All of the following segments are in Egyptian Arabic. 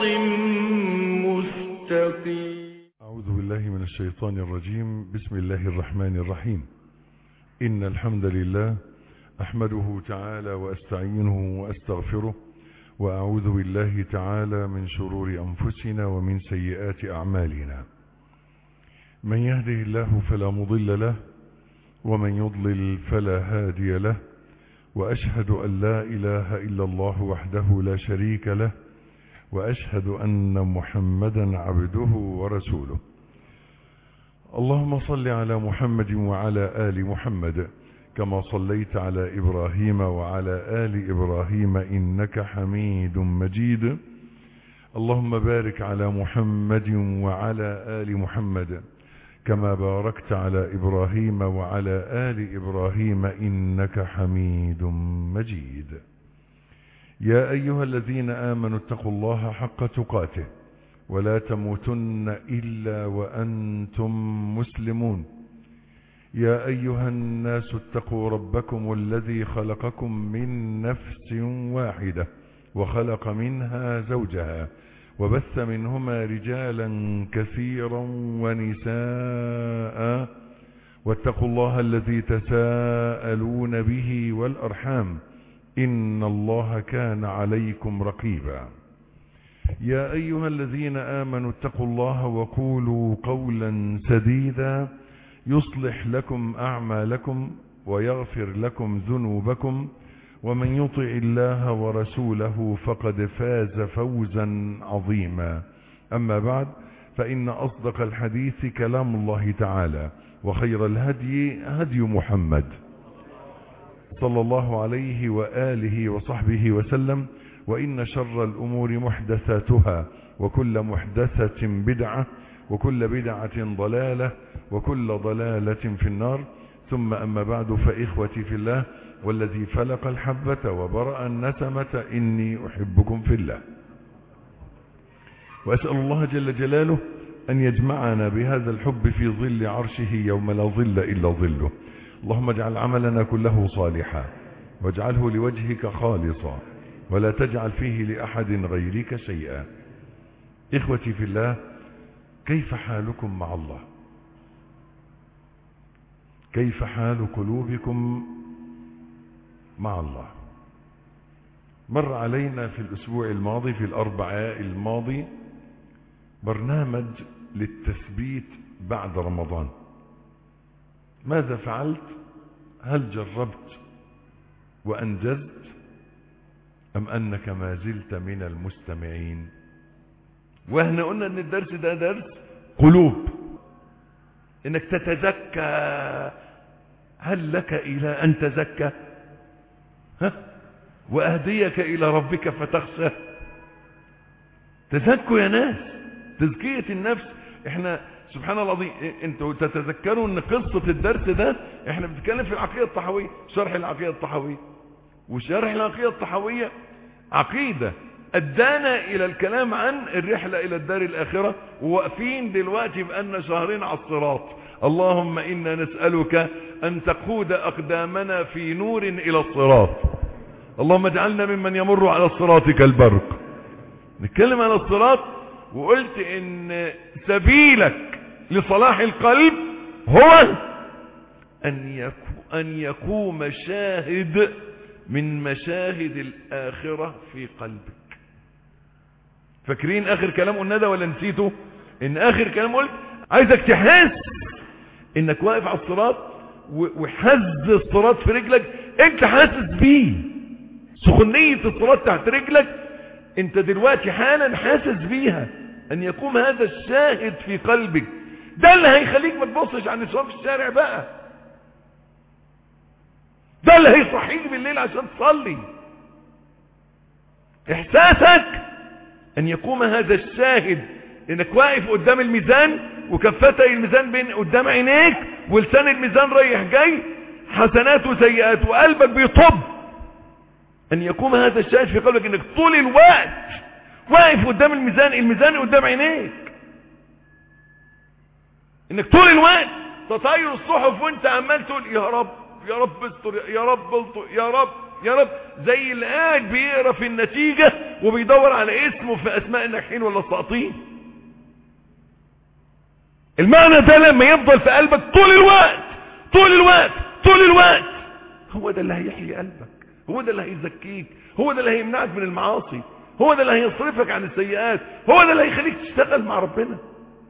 مستقيم أعوذ بالله من الشيطان الرجيم بسم الله الرحمن الرحيم إن الحمد لله أحمده تعالى وأستعينه وأستغفره وأعوذ بالله تعالى من شرور أنفسنا ومن سيئات أعمالنا من يهده الله فلا مضل له ومن يضلل فلا هادي له وأشهد أن لا إله إلا الله وحده لا شريك له وأشهد أن محمدا عبده ورسوله اللهم صل على محمد وعلى آل محمد كما صليت على إبراهيم وعلى آل إبراهيم إنك حميد مجيد اللهم بارك على محمد وعلى آل محمد كما باركت على إبراهيم وعلى آل إبراهيم إنك حميد مجيد يا أيها الذين آمنوا اتقوا الله حق تقاته ولا تموتن إلا وأنتم مسلمون يا أيها الناس اتقوا ربكم الذي خلقكم من نفس واحدة وخلق منها زوجها وبث منهما رجالا كثيرا ونساء واتقوا الله الذي تساءلون به والأرحام إن الله كان عليكم رقيبا يا أيها الذين آمنوا اتقوا الله وقولوا قولا سديدا يصلح لكم أعمالكم ويغفر لكم ذنوبكم ومن يطع الله ورسوله فقد فاز فوزا عظيما أما بعد فإن أصدق الحديث كلام الله تعالى وخير الهدي هدي محمد صلى الله عليه وآله وصحبه وسلم وإن شر الأمور محدثاتها وكل محدثة بدعة وكل بدعة ضلالة وكل ضلالة في النار ثم أما بعد فإخوتي في الله والذي فلق الحبة وبرأ النسمة إني أحبكم في الله وأسأل الله جل جلاله أن يجمعنا بهذا الحب في ظل عرشه يوم لا ظل إلا ظله اللهم اجعل عملنا كله صالحا واجعله لوجهك خالصا ولا تجعل فيه لأحد غيرك شيئا إخوتي في الله كيف حالكم مع الله كيف حال قلوبكم مع الله مر علينا في الأسبوع الماضي في الأربعاء الماضي برنامج للتثبيت بعد رمضان ماذا فعلت هل جربت وأنجزت أم أنك ما زلت من المستمعين واحنا قلنا ان الدرس ده درس قلوب انك تتزكى هل لك الى ان تزكى ها واهديك الى ربك فتخشى تزكوا يا ناس تزكية النفس احنا سبحان الله العظيم انتوا تتذكروا ان قصة الدرس ده احنا بنتكلم في العقيدة الطحوية شرح العقيدة الطحوية وشرح العقيدة الطحوية عقيدة ادانا الى الكلام عن الرحلة الى الدار الاخرة وواقفين دلوقتي بقالنا شهرين على الصراط اللهم انا نسألك ان تقود اقدامنا في نور الى الصراط اللهم اجعلنا ممن يمر على الصراط كالبرق نتكلم عن الصراط وقلت ان سبيلك لصلاح القلب هو ان يكو ان يقوم شاهد من مشاهد الاخرة في قلبك فاكرين اخر كلام قلنا ده ولا نسيته ان اخر كلام قلت عايزك تحس انك واقف على الصراط وحز الصراط في رجلك انت حاسس بيه سخنية الصراط تحت رجلك انت دلوقتي حالا حاسس بيها ان يقوم هذا الشاهد في قلبك ده اللي هيخليك ما تبصش عن الشباب في الشارع بقى ده اللي هيصحيك بالليل عشان تصلي احساسك ان يقوم هذا الشاهد انك واقف قدام الميزان وكفتي الميزان بين قدام عينيك ولسان الميزان رايح جاي حسنات وسيئات وقلبك بيطب ان يقوم هذا الشاهد في قلبك انك طول الوقت واقف قدام الميزان الميزان قدام عينيك انك طول الوقت تطاير الصحف وانت عمال تقول يا رب يا رب استر يا رب الطر يا رب يا رب زي اللي قاعد بيقرا في النتيجة وبيدور على اسمه في اسماء الناجحين ولا الساقطين المعنى ده لما يفضل في قلبك طول الوقت طول الوقت طول الوقت هو ده اللي هيحيي قلبك هو ده اللي هيزكيك هو ده اللي هيمنعك من المعاصي هو ده اللي هيصرفك عن السيئات هو ده اللي هيخليك تشتغل مع ربنا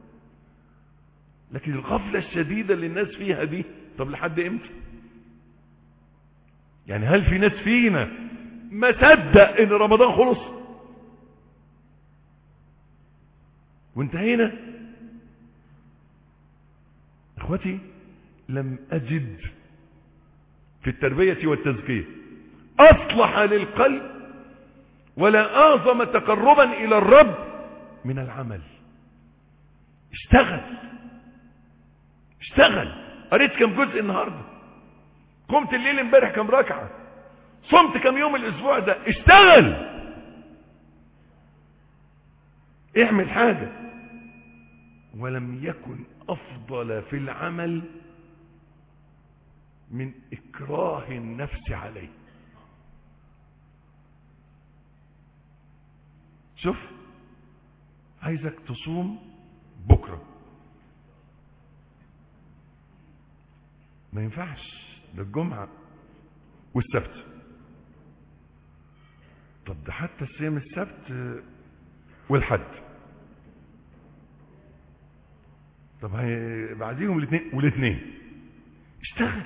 لكن الغفلة الشديدة اللي الناس فيها دي طب لحد امتى يعني هل في ناس فينا ما صدق ان رمضان خلص وانتهينا اخوتي لم اجد في التربية والتزكية اصلح للقلب ولا اعظم تقربا الى الرب من العمل اشتغل اشتغل قريت كم جزء النهارده قمت الليل امبارح كم ركعه صمت كم يوم الاسبوع ده اشتغل اعمل حاجه ولم يكن افضل في العمل من اكراه النفس عليه شوف عايزك تصوم بكره ما ينفعش ده الجمعة والسبت طب ده حتى الصيام السبت والحد طب هي بعديهم الاثنين والاثنين اشتغل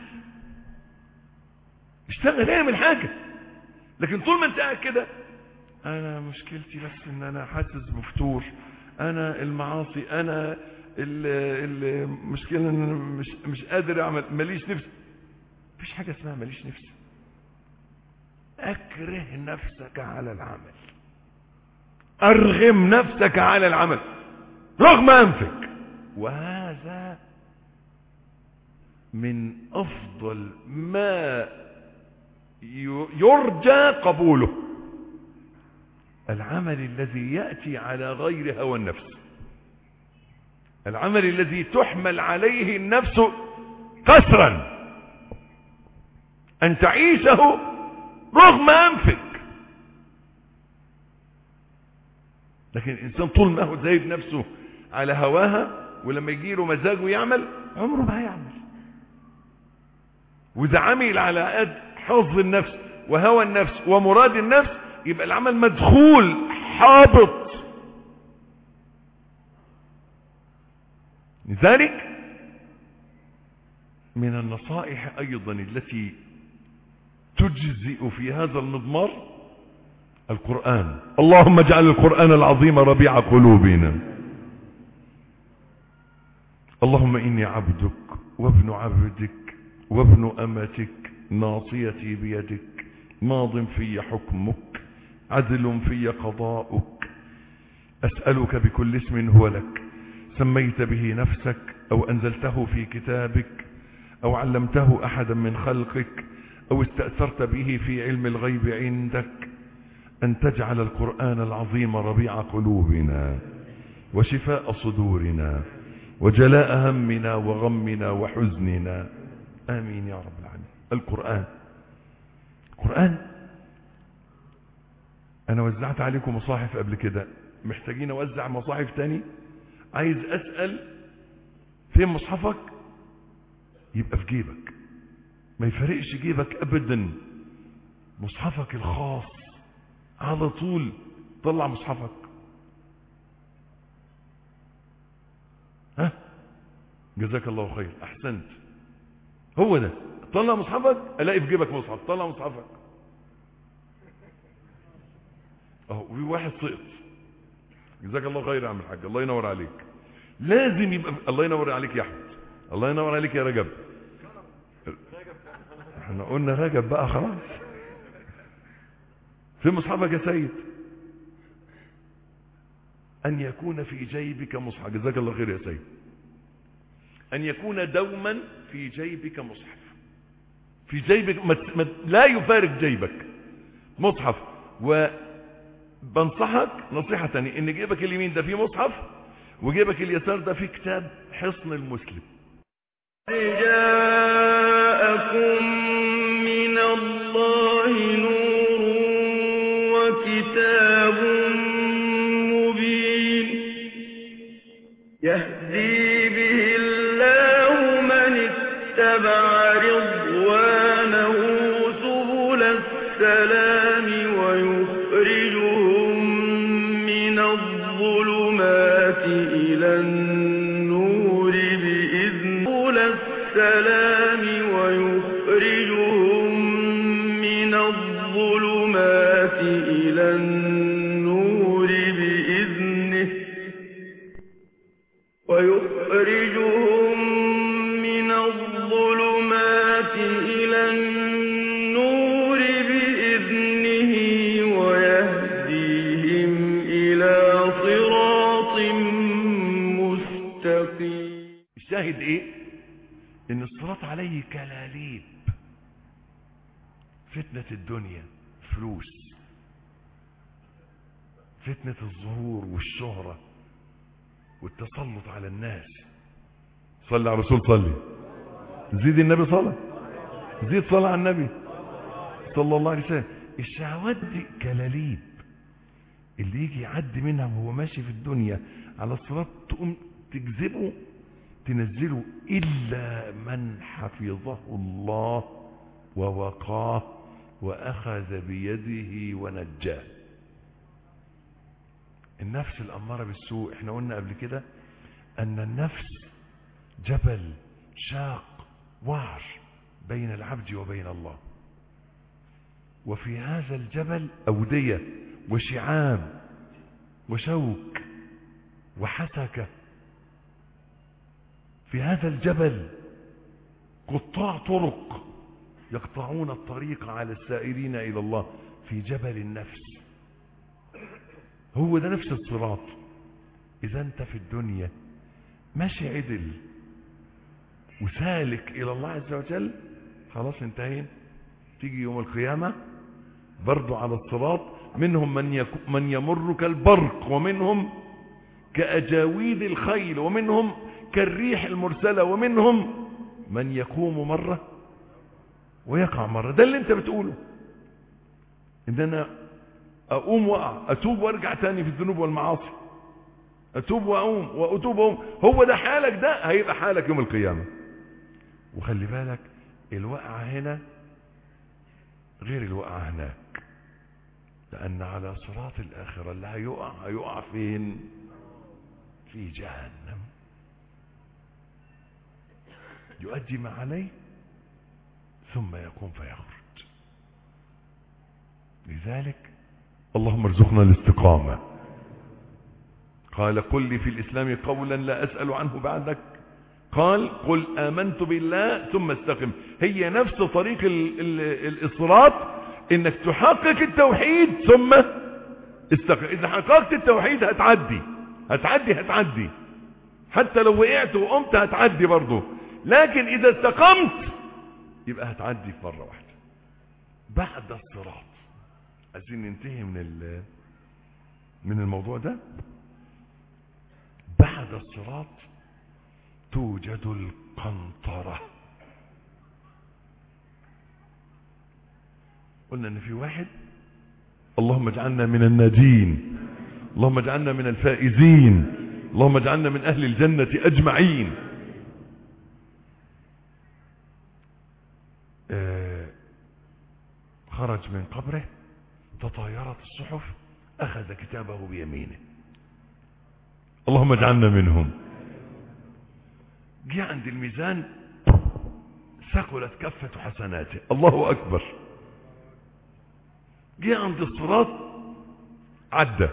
اشتغل اعمل حاجة لكن طول ما انت قاعد كده انا مشكلتي بس ان انا حاسس بفتور انا المعاصي انا المشكلة ان انا مش, مش قادر اعمل ماليش نفس مفيش حاجة اسمها ماليش نفس اكره نفسك على العمل ارغم نفسك على العمل رغم انفك وهذا من افضل ما يرجى قبوله العمل الذي يأتي على غير هوى النفس العمل الذي تحمل عليه النفس قسرا أن تعيشه رغم أنفك لكن الإنسان طول ما هو زايد نفسه على هواها ولما يجي له مزاجه يعمل عمره ما هيعمل وإذا عمل على قد حظ النفس وهوى النفس ومراد النفس يبقى العمل مدخول حابط لذلك من النصائح أيضا التي تجزئ في هذا المضمار القرآن اللهم اجعل القرآن العظيم ربيع قلوبنا اللهم إني عبدك وابن عبدك وابن أمتك ناصيتي بيدك ماض في حكمك عدل في قضاؤك أسألك بكل اسم هو لك سميت به نفسك أو أنزلته في كتابك أو علمته أحدا من خلقك أو استأثرت به في علم الغيب عندك أن تجعل القرآن العظيم ربيع قلوبنا وشفاء صدورنا وجلاء همنا وغمنا وحزننا آمين يا رب العالمين القرآن القرآن أنا وزعت عليكم مصاحف قبل كده محتاجين أوزع مصاحف تاني عايز أسأل فين مصحفك يبقى في جيبك ما يفرقش جيبك أبدا مصحفك الخاص على طول طلع مصحفك ها جزاك الله خير احسنت هو ده طلع مصحفك الاقي في جيبك مصحف طلع مصحفك اهو في واحد سقط جزاك الله خير يا عم الحاج الله ينور عليك لازم يبقى الله ينور عليك يا احمد الله ينور عليك يا رجب احنا قلنا رجب بقى خلاص في مصحفك يا سيد أن يكون في جيبك مصحف جزاك الله خير يا سيد أن يكون دوما في جيبك مصحف في جيبك ما ما لا يفارق جيبك مصحف وبنصحك نصيحة تانية ان جيبك اليمين ده فيه مصحف وجيبك اليسار ده فيه كتاب حصن المسلم جاءكم من الله نور وكتاب مبين يهدي به الله من اتبع رضوانه سبل السلام ويخرجهم من الظلمات إلى النور بإذن سبل السلام ويخرجهم من الظلمات إلى النور بإذنه ويخرجهم من الظلمات إلى النور بإذنه ويهديهم إلى صراط مستقيم الشاهد ايه ان الصراط عليه كلاليب فتنة الدنيا فلوس فتنة الظهور والشهرة والتسلط على الناس صلي على الرسول صلي زيد النبي صلى زيد صلى على النبي صلى الله عليه وسلم الشهوات دي كلاليب اللي يجي يعدي منها وهو ماشي في الدنيا على الصراط تقوم تجذبه تنزله إلا من حفظه الله ووقاه وأخذ بيده ونجاه النفس الأمارة بالسوء احنا قلنا قبل كده أن النفس جبل شاق وعر بين العبد وبين الله وفي هذا الجبل أودية وشعاب وشوك وحسكة في هذا الجبل قطاع طرق يقطعون الطريق على السائرين إلى الله في جبل النفس هو ده نفس الصراط إذا أنت في الدنيا ماشي عدل وسالك إلى الله عز وجل خلاص انتهينا تيجي يوم القيامة برضو على الصراط منهم من, يك... من يمر كالبرق ومنهم كأجاويد الخيل ومنهم كالريح المرسلة ومنهم من يقوم مرة ويقع مرة ده اللي انت بتقوله ان انا اقوم واقع اتوب وارجع تاني في الذنوب والمعاصي اتوب واقوم واتوب واقوم هو ده حالك ده هيبقى حالك يوم القيامة وخلي بالك الوقعة هنا غير الوقعة هناك لان على صراط الاخرة اللي هيقع هيقع فين في جهنم يؤدي ما عليه ثم يقوم فيخرج لذلك اللهم ارزقنا الاستقامة قال قل لي في الإسلام قولا لا أسأل عنه بعدك قال قل آمنت بالله ثم استقم هي نفس طريق الإصراط انك تحقق التوحيد ثم استقم اذا حققت التوحيد هتعدي هتعدي هتعدي حتى لو وقعت وقمت هتعدي برضه لكن اذا استقمت يبقى هتعدي في مرة واحدة بعد الصراط عايزين ننتهي من من الموضوع ده بعد الصراط توجد القنطرة قلنا ان في واحد اللهم اجعلنا من الناجين اللهم اجعلنا من الفائزين اللهم اجعلنا من اهل الجنة اجمعين آه خرج من قبره تطايرت الصحف اخذ كتابه بيمينه اللهم اجعلنا منهم جه عند الميزان ثقلت كفة حسناته الله اكبر جه عند الصراط عدى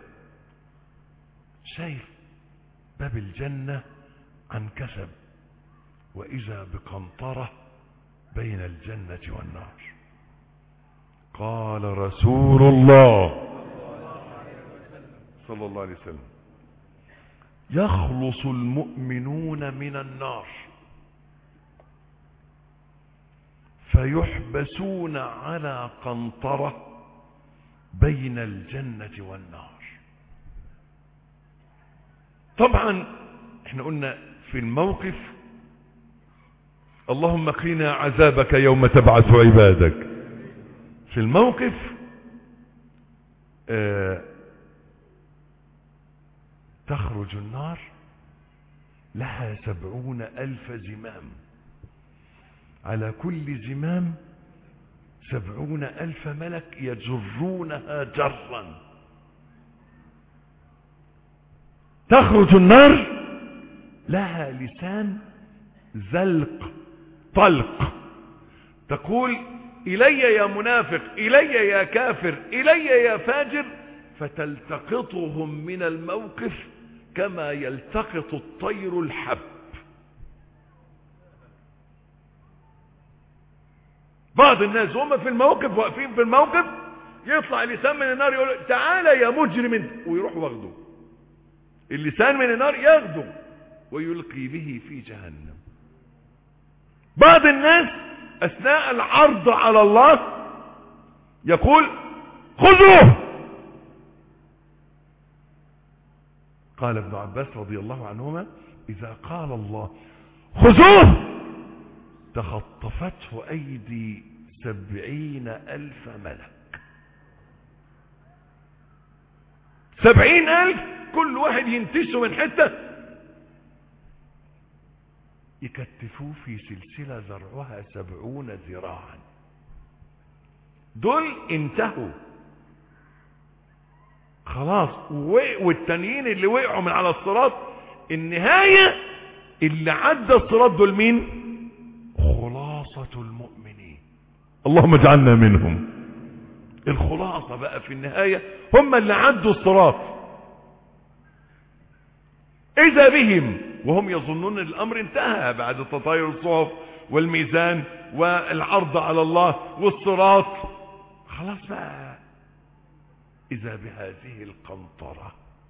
شايف باب الجنة عن كسب وإذا بقنطرة بين الجنة والنار قال رسول الله صلى الله عليه وسلم يخلص المؤمنون من النار فيحبسون على قنطرة بين الجنة والنار طبعا احنا قلنا في الموقف اللهم قنا عذابك يوم تبعث عبادك في الموقف آه تخرج النار لها سبعون ألف زمام على كل زمام سبعون ألف ملك يجرونها جرا تخرج النار لها لسان زلق طلق تقول إلي يا منافق إلي يا كافر إلي يا فاجر فتلتقطهم من الموقف كما يلتقط الطير الحب بعض الناس هم في الموقف واقفين في الموقف يطلع لسان من النار يقول تعالى يا مجرم انت ويروح واخده اللسان من النار ياخده ويلقي به في جهنم بعض الناس اثناء العرض على الله يقول خذوه قال ابن عباس رضي الله عنهما اذا قال الله خذوه تخطفته ايدي سبعين الف ملك سبعين الف كل واحد ينتشه من حتة يكتفوه في سلسلة زرعها سبعون ذراعا دول انتهوا خلاص والتانيين اللي وقعوا من على الصراط النهاية اللي عدى الصراط دول مين خلاصة المؤمنين اللهم اجعلنا منهم الخلاصة بقى في النهاية هم اللي عدوا الصراط اذا بهم وهم يظنون الامر انتهى بعد تطاير الصحف والميزان والعرض على الله والصراط خلاص بقى اذا بهذه القنطرة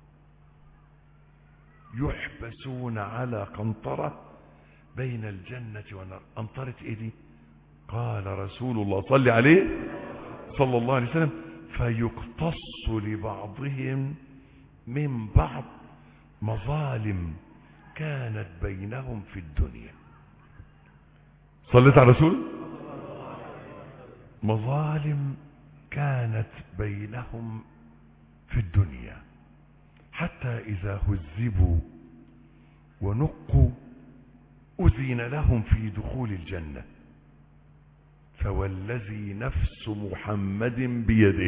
يحبسون على قنطرة بين الجنة والنار قنطرة ايه دي قال رسول الله صلى عليه صلى الله عليه وسلم فيقتص لبعضهم من بعض مظالم كانت بينهم في الدنيا صليت على الرسول مظالم كانت بينهم في الدنيا حتى إذا هذبوا ونقوا أذن لهم في دخول الجنة فوالذي نفس محمد بيده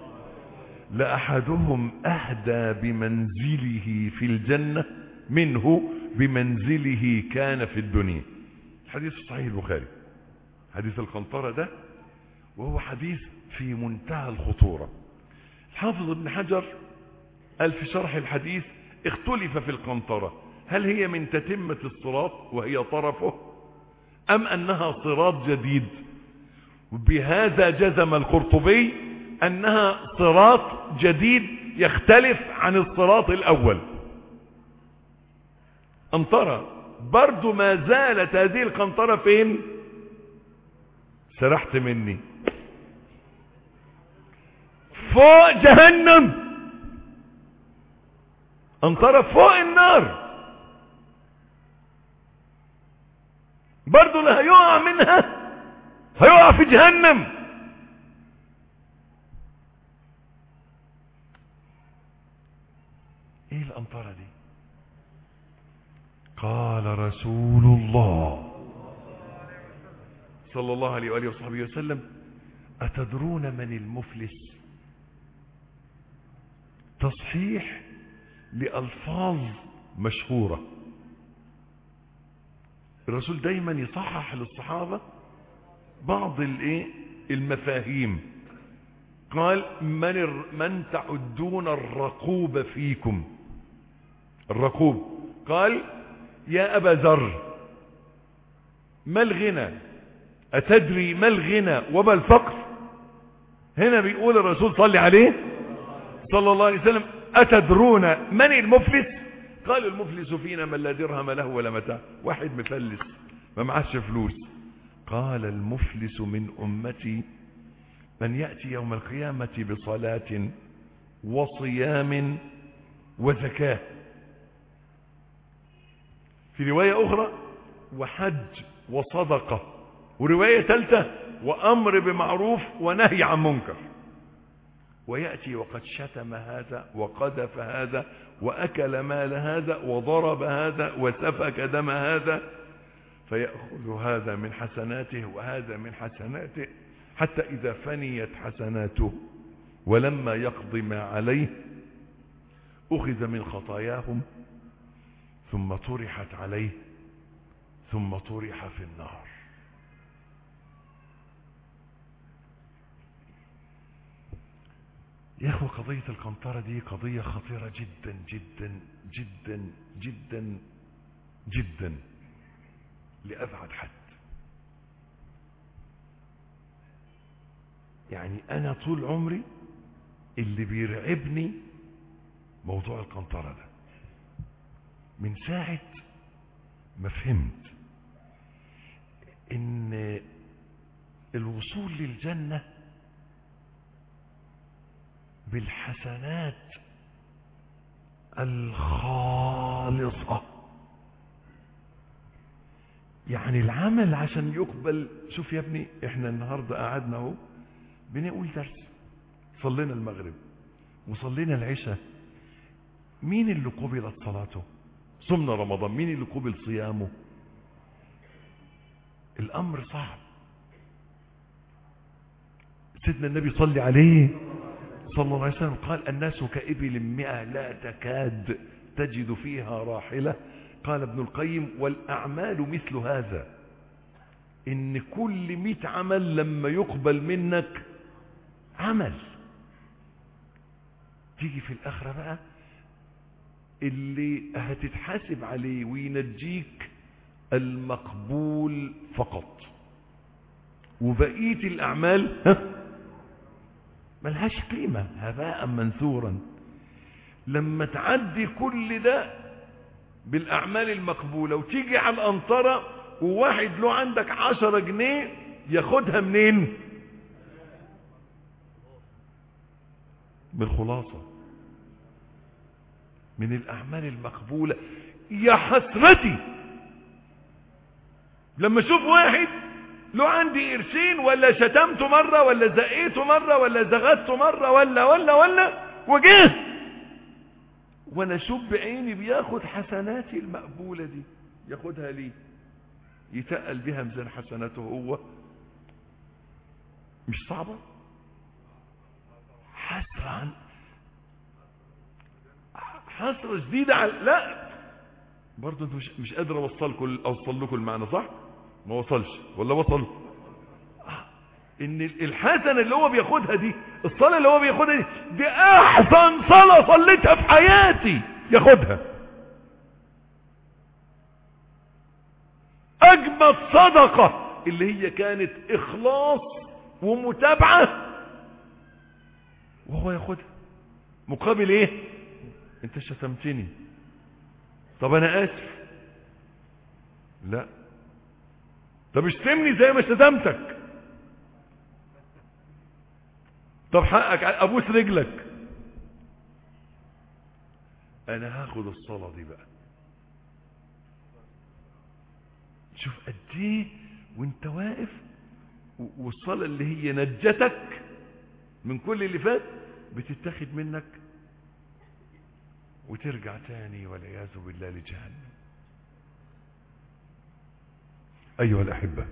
لأحدهم أهدى بمنزله في الجنة منه بمنزله كان في الدنيا حديث صحيح البخاري حديث القنطرة ده وهو حديث في منتهى الخطورة الحافظ ابن حجر قال في شرح الحديث اختلف في القنطرة هل هي من تتمة الصراط وهي طرفه أم أنها صراط جديد بهذا جزم القرطبي أنها صراط جديد يختلف عن الصراط الأول قنطرة برضو ما زالت هذه القنطرة فين سرحت مني فوق جهنم قنطرة فوق النار برضو اللي هيقع منها هيقع في جهنم ايه القنطرة دي قال رسول الله صلى الله عليه وآله وصحبه وسلم أتدرون من المفلس تصحيح لألفاظ مشهورة الرسول دايما يصحح للصحابة بعض الايه المفاهيم قال من, الر... من تعدون الرقوب فيكم الرقوب قال يا أبا ذر ما الغنى أتدري ما الغنى وما الفقر هنا بيقول الرسول صلى عليه صلى الله عليه وسلم أتدرون من المفلس قال المفلس فينا من لا درهم له ولا متاع واحد مفلس ما معاش فلوس قال المفلس من أمتي من يأتي يوم القيامة بصلاة وصيام وزكاة في رواية أخرى وحج وصدقة ورواية ثالثة وأمر بمعروف ونهي عن منكر ويأتي وقد شتم هذا وقذف هذا وأكل مال هذا وضرب هذا وسفك دم هذا فيأخذ هذا من حسناته وهذا من حسناته حتى إذا فنيت حسناته ولما يقضي ما عليه أخذ من خطاياهم ثم طرحت عليه ثم طرح في النار يا اخوة قضية القنطرة دي قضية خطيرة جدا جدا جدا جدا جدا لأبعد حد يعني أنا طول عمري اللي بيرعبني موضوع القنطرة ده من ساعة ما فهمت ان الوصول للجنة بالحسنات الخالصة يعني العمل عشان يقبل شوف يا ابني احنا النهاردة قعدنا اهو بنقول درس صلينا المغرب وصلينا العشاء مين اللي قبلت صلاته صمنا رمضان مين اللي قبل صيامه الامر صعب سيدنا النبي صلي عليه صلى الله عليه وسلم قال الناس كإبل مئة لا تكاد تجد فيها راحلة قال ابن القيم والأعمال مثل هذا إن كل مئة عمل لما يقبل منك عمل تيجي في الآخرة بقى اللي هتتحاسب عليه وينجيك المقبول فقط وبقية الأعمال ها ملهاش قيمة هباء منثورا لما تعدي كل ده بالأعمال المقبولة وتيجي على الأنطرة وواحد له عندك عشرة جنيه ياخدها منين بالخلاصة من الأعمال المقبولة يا حسرتي لما اشوف واحد له عندي قرشين ولا شتمته مرة ولا زقيته مرة ولا زغدته مرة ولا ولا ولا وجه وانا اشوف بعيني بياخد حسناتي المقبولة دي ياخدها ليه يتقل بها ميزان حسناته هو مش صعبة حسرة عن حسرة شديدة على لا برضه انتوا مش, مش قادر اوصلكم اوصل لكم المعنى صح ما وصلش ولا وصل ان الحسنة اللي هو بياخدها دي الصلاة اللي هو بياخدها دي دي احسن صلاة صليتها في حياتي ياخدها اجمد صدقة اللي هي كانت اخلاص ومتابعة وهو ياخدها مقابل ايه انت شتمتني طب انا اسف لا طب اشتمني زي ما شتمتك طب حقك ابوس رجلك انا هاخد الصلاة دي بقى شوف قد ايه وانت واقف والصلاة اللي هي نجتك من كل اللي فات بتتاخد منك وترجع تاني والعياذ بالله لجهنم أيها الأحبة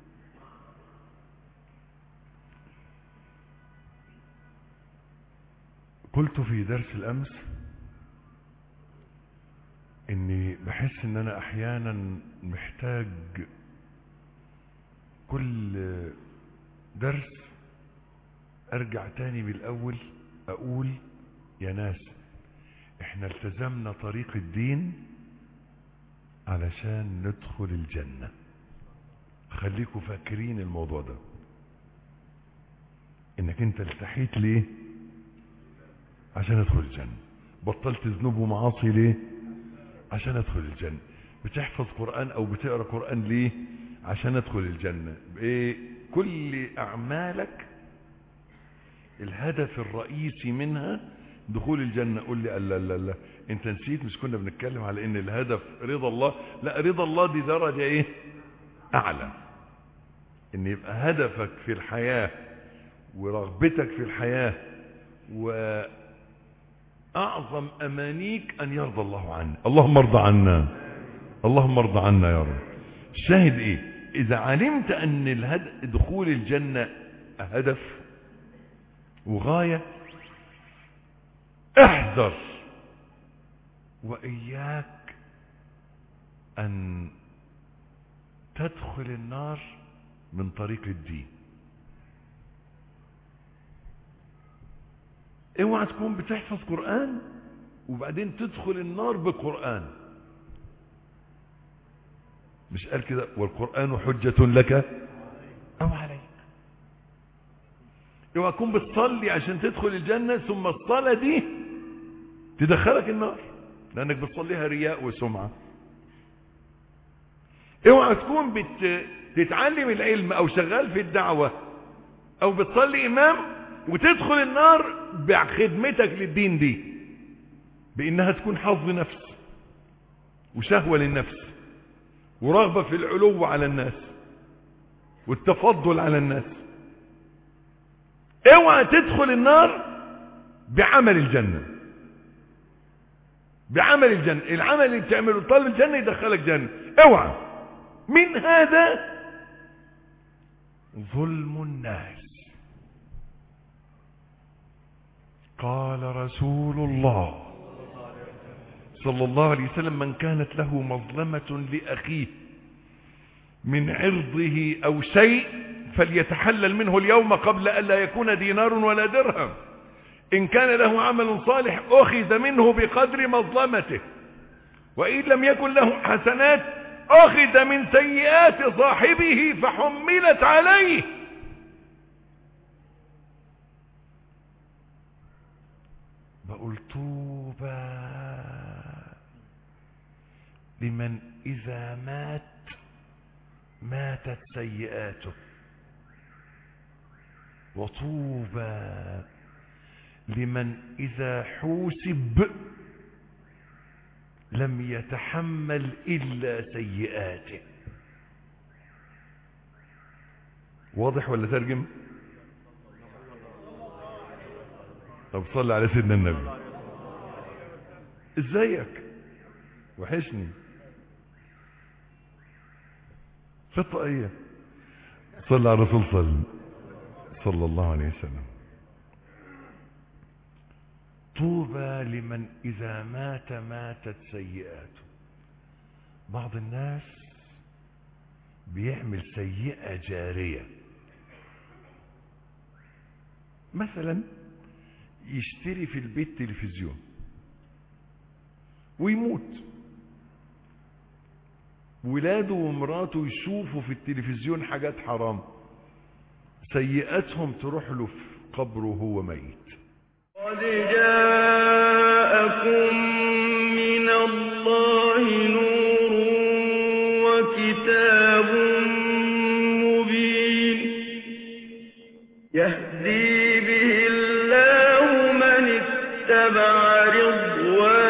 قلت في درس الأمس إني بحس إن أنا أحيانا محتاج كل درس أرجع تاني من الأول أقول يا ناس إحنا التزمنا طريق الدين علشان ندخل الجنة خليكم فاكرين الموضوع ده انك انت التحيت ليه عشان ادخل الجنة بطلت ذنوب ومعاصي ليه عشان ادخل الجنة بتحفظ قرآن او بتقرأ قرآن ليه عشان ادخل الجنة بايه كل اعمالك الهدف الرئيسي منها دخول الجنة قول لي لا لا لا انت نسيت مش كنا بنتكلم على ان الهدف رضا الله لا رضا الله دي درجة ايه اعلى ان يبقى هدفك في الحياة ورغبتك في الحياة وأعظم أمانيك أن يرضى الله عنا اللهم ارضى عنا اللهم ارضى عنا يا رب الشاهد ايه اذا علمت ان الهد... دخول الجنة هدف وغاية احذر واياك ان تدخل النار من طريق الدين اوعى تكون بتحفظ قرآن وبعدين تدخل النار بقرآن مش قال كده والقرآن حجة لك أو عليك اوعى تكون بتصلي عشان تدخل الجنة ثم الصلاة دي تدخلك النار لأنك بتصليها رياء وسمعة اوعى تكون بت... تتعلم العلم أو شغال في الدعوة أو بتصلي إمام وتدخل النار بخدمتك للدين دي بإنها تكون حظ نفس وشهوة للنفس ورغبة في العلو على الناس والتفضل على الناس اوعى تدخل النار بعمل الجنة بعمل الجنة العمل اللي بتعمله طالب الجنة يدخلك جنة اوعى من هذا ظلم الناس قال رسول الله صلى الله عليه وسلم من كانت له مظلمة لأخيه من عرضه أو شيء فليتحلل منه اليوم قبل أن لا يكون دينار ولا درهم إن كان له عمل صالح أخذ منه بقدر مظلمته وإن لم يكن له حسنات أخذ من سيئات صاحبه فحملت عليه بقول طوبى لمن إذا مات ماتت سيئاته وطوبى لمن إذا حوسب لم يتحمل إلا سيئاته واضح ولا ترجم طب صلى على سيدنا النبي ازيك وحشني خطة ايه صلى على الرسول صلى صلى الله عليه وسلم طوبى لمن إذا مات ماتت سيئاته بعض الناس بيعمل سيئة جارية مثلا يشتري في البيت تلفزيون ويموت ولاده ومراته يشوفوا في التلفزيون حاجات حرام سيئاتهم تروح له في قبره وهو ميت قد جاءكم من الله نور وكتاب مبين يهدي به الله من اتبع رضوانه